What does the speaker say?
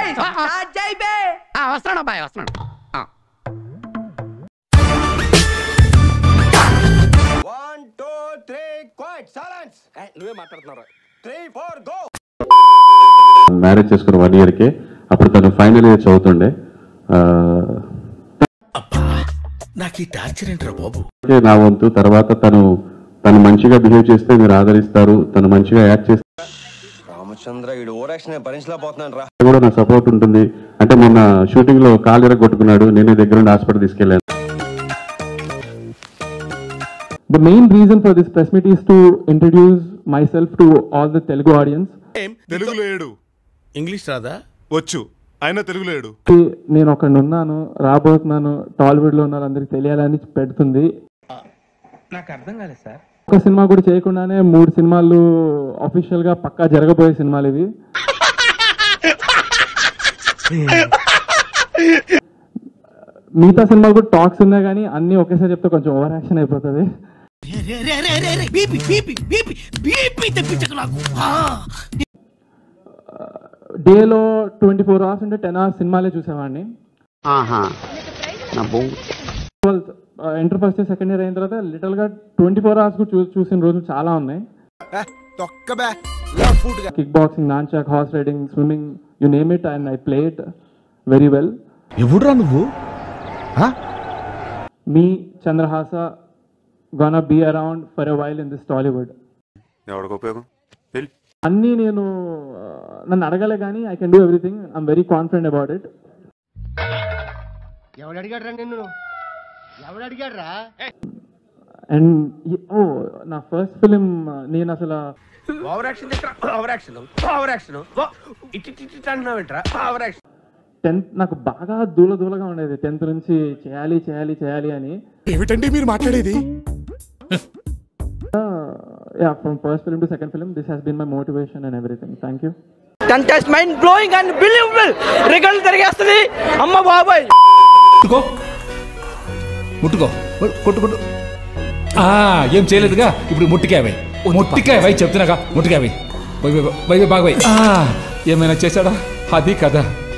వస్తున్నాడు అబ్బాయి వస్తున్నాడు ఆ. One two three quiet silence నువ్వే మాట్లాడుతున్నారా త్రీ ఫోర్ గో మ్యారేజ్ చేసుకున్న వన్ ఇయర్కి అప్పుడు తను ఫైనల్ ఇయర్ చదువుతుండే ఆ, నాకు ఈ టార్చర్ ఏంట్రా బాబు ఓకే, నా వంతు తర్వాత తను తను మంచిగా బిహేవ్ చేస్తే మీరు ఆదరిస్తారు తను మంచిగా యాక్ట్ చేస్తే రామచంద్ర ఈడు ఓవర్ యాక్షన్ భరించలేకపోతున్నాను రా కూడా నా సపోర్ట్ ఉంటుంది అంటే మొన్న షూటింగ్ లో కాలు ఎరగొట్టుకున్నాడు నేనే దగ్గర నుండి హాస్పిటల్ తీసుకెళ్ళాను The main reason for this press meet is to introduce myself to all the Telugu audience. తెలుగులో ఏడు ఇంగ్లీష్ రాదా వచ్చు ఆయన తెలుగులో ఏడు నేను ఒకడిని ఉన్నాను రాబోతున్నాను టాలీవుడ్ లో ఉన్నారు అందరికి తెలియాలని పెడుతుంది నాకు అర్థం కాలేదు సార్ ఒక సినిమా కూడా చేయకుండానే మూడు సినిమాలు అఫీషియల్ గా పక్కా జరగబోయే సినిమాలు ఇవి మిగతా సినిమాలు కూడా టాక్స్ ఉన్నాయి కానీ అన్ని ఒకేసారి చెప్తే కొంచెం ఓవర్ యాక్షన్ అయిపోతుంది డేలో ట్వంటీ ఫోర్ అవర్స్ అంటే టెన్ అవర్స్ సినిమాలే చూసేవాడిని inter first year second year అయిన తర్వాత లిటిల్ గా ట్వంటీ ఫోర్ అవర్స్ కూడా చూ- చూసిన రోజులు చాలా ఉన్నాయి kick boxing nunchuck horse riding swimming you name it and I play it very well ఎవడురా నువ్వు మీ Chandrahasa gonna be around for a while in this Tollywood ఎవరికి ఉపయోగం వెళ్ళి అన్నీ నేను ఆ, నన్ను అడగలే కానీ I can do everything I'm very confident about it and ఓ నా ఫస్ట్ ఫిలిం నేను అసలు over action over action over action ఇటు ఇటు ఇటు అంటున్నావు ఏంట్రా ఓవర్ యాక్షన్ టెన్త్ నాకు బాగా దూల దూలగా ఉండేది టెన్త్ నుంచి చేయాలి చేయాలి చేయాలి అని ఏమిటండి మీరు మాట్లాడేది yeah from first film to second film this has been my motivation and everything thank you contest mind blowing and believable రికార్డులు తిరిగేస్తుంది అమ్మ బాబాయ్ ముట్టుకో ముట్టుకో కొట్టు కొట్టు ఆ, ఏం చేయలేదుగా ఇప్పుడు ముట్టికాయ ముట్టికాయ వై చెప్తున్నాగా ముట్టికాయ వై వై బాగా వై ఏమైనా చేశాడా అది కదా